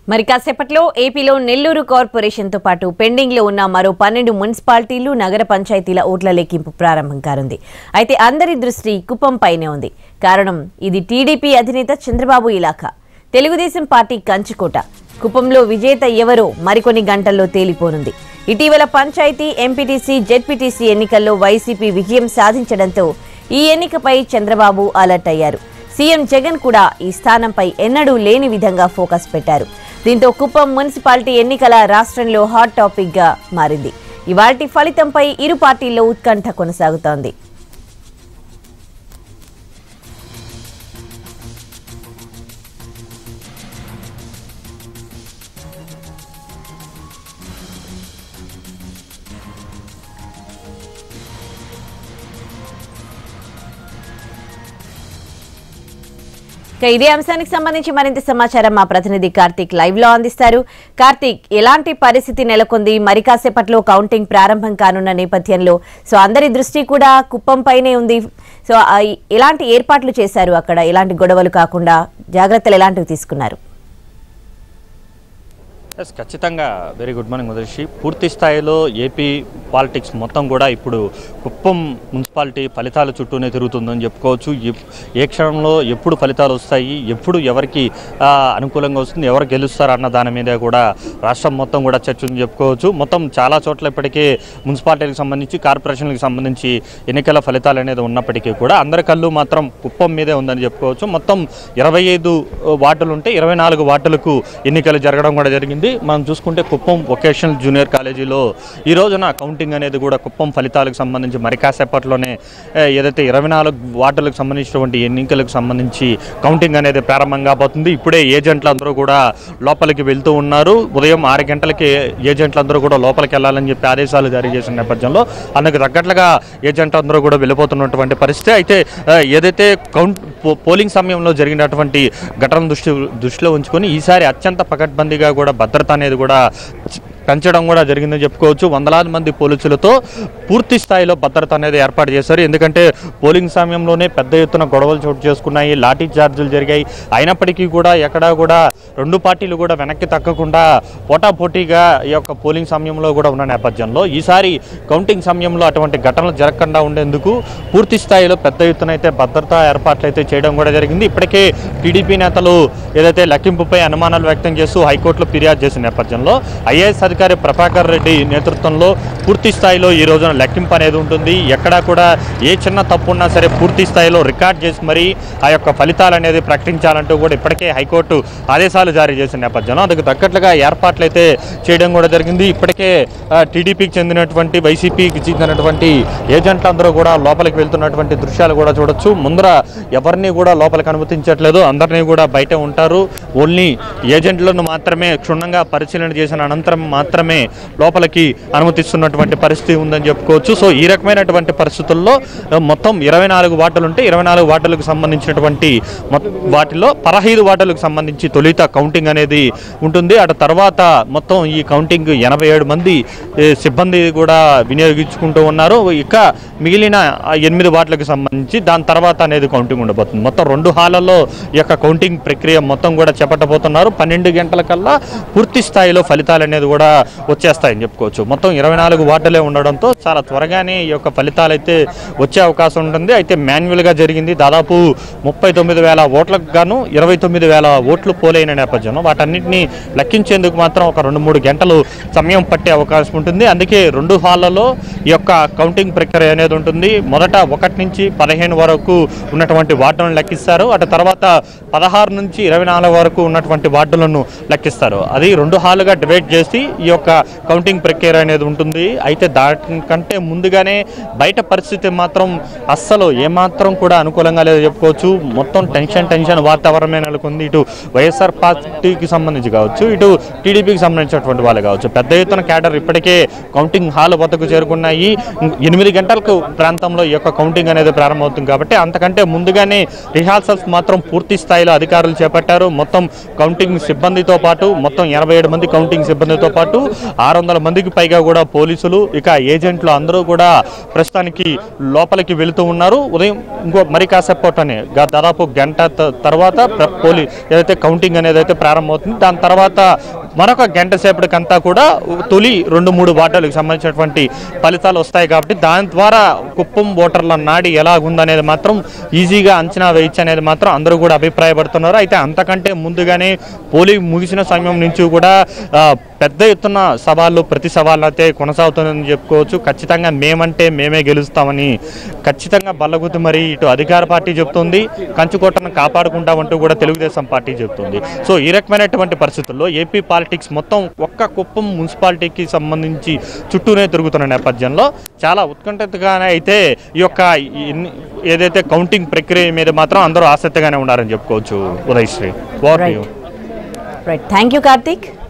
మరి కాసేపట్లో ఏపీలో నెల్లూరు కార్పొరేషన్తో పాటు పెండింగ్లో ఉన్న మరో పన్నెండు మున్సిపాలిటీలు నగర పంచాయతీల ఓట్ల లెక్కింపు ప్రారంభం కానుంది అయితే అందరి దృష్టి కుప్పం పైనే ఉంది కారణం ఇది టీడీపీ అధినేత చంద్రబాబు ఇలాఖా తెలుగుదేశం పార్టీ కంచుకోట కుప్పంలో విజేత ఎవరో మరికొన్ని గంటల్లో తేలిపోనుంది ఇటీవల పంచాయతీ ఎంపీటీసీ జెడ్పీటీసీ ఎన్నికల్లో వైసీపీ విజయం సాధించడంతో ఈ ఎన్నికపై చంద్రబాబు అలర్ట్ అయ్యారు సీఎం జగన్ కూడా ఈ స్థానంపై ఎన్నడూ లేని విధంగా ఫోకస్ పెట్టారు దీంతో కుప్పం మున్సిపాలిటీ ఎన్నికల రాష్ట్రంలో హాట్ టాపిక్ గా మారింది ఇవాల్టి ఫలితంపై ఇరు పార్టీల్లో ఉత్కంఠ కొనసాగుతోంది ఇక ఇదే అంశానికి సంబంధించి మరింత సమాచారం మా ప్రతినిధి కార్తీక్ లైవ్ లో అందిస్తారు కార్తీక్ ఎలాంటి పరిస్థితి నెలకొంది మరి కాసేపట్లో కౌంటింగ్ ప్రారంభం కానున్న నేపథ్యంలో సో అందరి దృష్టి కూడా కుప్పం పైనే ఉంది సో ఆ, ఎలాంటి ఏర్పాట్లు చేశారు అక్కడ ఎలాంటి గొడవలు కాకుండా జాగ్రత్తలు ఎలాంటివి తీసుకున్నారు ఎస్ ఖచ్చితంగా వెరీ గుడ్ మార్నింగ్ ఉదర్శి పూర్తి స్థాయిలో ఏపీ పాలిటిక్స్ మొత్తం కూడా ఇప్పుడు కుప్పం మున్సిపాలిటీ ఫలితాల చుట్టూనే తిరుగుతుందని చెప్పుకోవచ్చు ఎప్- ఏ క్షణంలో ఎప్పుడు ఫలితాలు వస్తాయి ఎప్పుడు ఎవరికి ఆ, అనుకూలంగా వస్తుంది ఎవరు గెలుస్తారు అన్న దాని మీద కూడా రాష్ట్రం మొత్తం కూడా చర్చ ఉందని చెప్పుకోవచ్చు మొత్తం చాలా చోట్ల ఇప్పటికే మున్సిపాలిటీలకు సంబంధించి కార్పొరేషన్లకు సంబంధించి ఎన్నికల ఫలితాలు అనేది ఉన్నప్పటికీ కూడా అందరి కళ్ళు మాత్రం కుప్పం మీదే ఉందని చెప్పుకోవచ్చు మొత్తం ఇరవై ఐదు వార్డులు ఉంటే ఇరవై నాలుగు వార్డులకు ఎన్నికలు జరగడం కూడా జరిగింది మనం చూసుకుంటే కుప్పం వొకేషనల్ జూనియర్ కాలేజీలో ఈ రోజున కౌంటింగ్ అనేది కూడా కుప్పం ఫలితాలకు సంబంధించి మరి కాసేపట్లోనే ఏ, ఏదైతే ఇరవై నాలుగు వార్డులకు సంబంధించినటువంటి ఎన్నికలకు సంబంధించి కౌంటింగ్ అనేది ప్రారంభం కాబోతుంది ఇప్పుడే ఏజెంట్లు అందరూ కూడా లోపలికి వెళ్తూ ఉన్నారు ఉదయం ఆరు గంటలకి ఏజెంట్లు అందరూ కూడా లోపలికి వెళ్ళాలని చెప్పి ఆదేశాలు జారీ చేసిన నేపథ్యంలో అందుకు తగ్గట్లుగా ఏజెంట్ అందరూ కూడా వెళ్ళిపోతున్నటువంటి పరిస్థితి అయితే ఆ, ఏదైతే కౌంట్ పో- పోలింగ్ సమయంలో జరిగినటువంటి ఘటన దృష్టి దృష్టిలో ఉంచుకొని ఈసారి అత్యంత పకడ్బందీగా కూడా భద్రత అనేది కూడా చ- పెంచడం కూడా జరిగిందని చెప్పుకోవచ్చు వందలాది మంది పోలీసులతో పూర్తి స్థాయిలో భద్రత అనేది ఏర్పాటు చేశారు ఎందుకంటే పోలింగ్ సమయంలోనే పెద్ద ఎత్తున గొడవలు చోటు చేసుకున్నాయి లాఠీ చార్జీలు జరిగాయి అయినప్పటికీ కూడా ఎక్కడా కూడా రెండు పార్టీలు కూడా వెనక్కి తగ్గకుండా పోటాపోటీగా ఈ యొక్క పోలింగ్ సమయంలో కూడా ఉన్న నేపథ్యంలో ఈసారి కౌంటింగ్ సమయంలో అటువంటి ఘటనలు జరగకుండా ఉండేందుకు పూర్తి స్థాయిలో పెద్ద ఎత్తున అయితే భద్రతా ఏర్పాట్లు అయితే చేయడం కూడా జరిగింది ఇప్పటికే టీడీపీ నేతలు ఏదైతే లెక్కింపుపై అనుమానాలు వ్యక్తం చేస్తూ హైకోర్టులో ఫిర్యాదు చేసిన నేపథ్యంలో ఐఏఎస్ అధికారి ప్రభాకర్ రెడ్డి నేతృత్వంలో పూర్తి స్థాయిలో ఈ రోజున లెక్కింపు అనేది ఉంటుంది ఎక్కడా కూడా ఏ చిన్న తప్పు ఉన్నా సరే పూర్తి స్థాయిలో రికార్డ్ చేసి మరీ ఆ యొక్క ఫలితాలు అనేది ప్రకటించాలంటూ కూడా ఇప్పటికే హైకోర్టు ఆదేశాలు జారీ చేసిన నేపథ్యంలో అందుకు తగ్గట్లుగా ఏర్పాట్లు అయితే చేయడం కూడా జరిగింది ఇప్పటికే ఆ, టీడీపీకి చెందినటువంటి వైసీపీకి చెందినటువంటి ఏజెంట్లు అందరూ కూడా లోపలికి వెళ్తున్నటువంటి దృశ్యాలు కూడా చూడొచ్చు ముందర ఎవరిని కూడా లోపలికి అనుమతించట్లేదు అందరినీ కూడా బయట ఉంటారు ఓన్లీ ఏజెంట్లను మాత్రమే క్షుణ్ణంగా పరిశీలన చేసిన అనంతరం మాత్రమే లోపలికి అనుమతిస్తున్నటువంటి పరిస్థితి ఉందని చెప్పుకోవచ్చు సో ఈ రకమైనటువంటి పరిస్థితుల్లో ఆ, మొత్తం ఇరవై నాలుగు వార్డులు ఉంటే ఇరవై నాలుగు వార్డులకు సంబంధించినటువంటి మొత్తం వాటిలో పదహైదు వార్డులకు సంబంధించి తొలిత కౌంటింగ్ అనేది ఉంటుంది అటు తర్వాత మొత్తం ఈ కౌంటింగ్ ఎనభై ఏడు మంది ఏ, సిబ్బంది కూడా వినియోగించుకుంటూ ఉన్నారు ఇక మిగిలిన ఆ ఎనిమిది వార్డులకు సంబంధించి దాని తర్వాత అనేది కౌంటింగ్ ఉండబోతుంది మొత్తం రెండు హాలలో ఈ యొక్క కౌంటింగ్ ప్రక్రియ మొత్తం కూడా చేపట్టబోతున్నారు పన్నెండు గంటల కల్లా పూర్తి స్థాయిలో ఫలితాలు అనేది కూడా వచ్చేస్తాయని చెప్పుకోవచ్చు మొత్తం ఇరవై నాలుగు వార్డులే ఉండడంతో చాలా త్వరగానే ఈ యొక్క ఫలితాలు అయితే వచ్చే అవకాశం ఉంటుంది అయితే మాన్యువల్గా జరిగింది దాదాపు ముప్పై తొమ్మిది వేల ఓట్లకు గాను ఇరవై తొమ్మిది వేల ఓట్లు పోలైన నేపథ్యంలో వాటన్నిటిని లెక్కించేందుకు మాత్రం ఒక రెండు మూడు గంటలు సమయం పట్టే అవకాశం ఉంటుంది అందుకే రెండు హాళ్లలో ఈ యొక్క కౌంటింగ్ ప్రక్రియ అనేది ఉంటుంది మొదట ఒకటి నుంచి పదిహేను వరకు ఉన్నటువంటి వార్డులను లెక్కిస్తారు అటు తర్వాత పదహారు నుంచి ఇరవై నాలుగు వరకు ఉన్నటువంటి వార్డులను లెక్కిస్తారు అది రెండు హాలుగా డివైడ్ చేసి ఈ యొక్క కౌంటింగ్ ప్రక్రియ అనేది ఉంటుంది అయితే దానికంటే ముందుగానే బయట పరిస్థితి మాత్రం అస్సలు ఏమాత్రం కూడా అనుకూలంగా లేదు చెప్పుకోవచ్చు మొత్తం టెన్షన్ టెన్షన్ వాతావరణమే నెలకొంది ఇటు వైఎస్ఆర్ పార్టీకి సంబంధించి కావచ్చు ఇటు టీడీపీకి సంబంధించినటువంటి వాళ్ళు కావచ్చు పెద్ద ఎత్తున క్యాడర్ ఇప్పటికే కౌంటింగ్ హాల్ వద్దకు చేరుకున్నాయి ఎనిమిది గంటలకు ప్రాంతంలో ఈ యొక్క కౌంటింగ్ అనేది ప్రారంభమవుతుంది కాబట్టి అంతకంటే ముందుగానే రిహార్సల్స్ మాత్రం పూర్తి స్థాయిలో అధికారులు చేపట్టారు మొత్తం కౌంటింగ్ సిబ్బందితో పాటు మొత్తం ఎనభై ఏడు మంది కౌంటింగ్ సిబ్బందితో పాటు పాటు ఆరు వందల మందికి పైగా కూడా పోలీసులు ఇక ఏజెంట్లు అందరూ కూడా ప్రస్తుతానికి లోపలికి వెళుతూ ఉన్నారు ఉదయం ఇంకో మరి కాసేపటనే గా- దాదాపు గంట త- తర్వాత ప్ర- పోలీ ఏదైతే కౌంటింగ్ అనేది అయితే ప్రారంభమవుతుంది దాని తర్వాత మరొక గంట సేపటికంతా కూడా తొలి రెండు మూడు వార్డులకు సంబంధించినటువంటి ఫలితాలు వస్తాయి కాబట్టి దాని ద్వారా కుప్పం ఓటర్ల నాడి ఎలా ఉందనేది మాత్రం ఈజీగా అంచనా వేయచ్చు అనేది మాత్రం అందరూ కూడా అభిప్రాయపడుతున్నారు అయితే అంతకంటే ముందుగానే పోలింగ్ ముగిసిన సమయం నుంచి కూడా ఆ, పెద్ద ఎత్తున సవాళ్ళు ప్రతి సవాళ్ళు అయితే కొనసాగుతుందని చెప్పుకోవచ్చు ఖచ్చితంగా మేమంటే మేమే గెలుస్తామని ఖచ్చితంగా బల్లగుద్దు మరి ఇటు అధికార పార్టీ చెప్తుంది కంచుకోటను కాపాడుకుంటామంటూ కూడా తెలుగుదేశం పార్టీ చెప్తుంది సో ఈ రకమైనటువంటి పరిస్థితుల్లో ఏపీ పాలిటిక్స్ మొత్తం ఒక్క కుప్పం మున్సిపాలిటీకి సంబంధించి చుట్టూనే తిరుగుతున్న నేపథ్యంలో చాలా ఉత్కంఠతగానే అయితే ఈ యొక్క ఇన్ని- ఏదైతే కౌంటింగ్ ప్రక్రియ మీద మాత్రం అందరూ ఆసక్తిగానే ఉన్నారని చెప్పుకోవచ్చు Udayasri over to you. Right thank you Karthik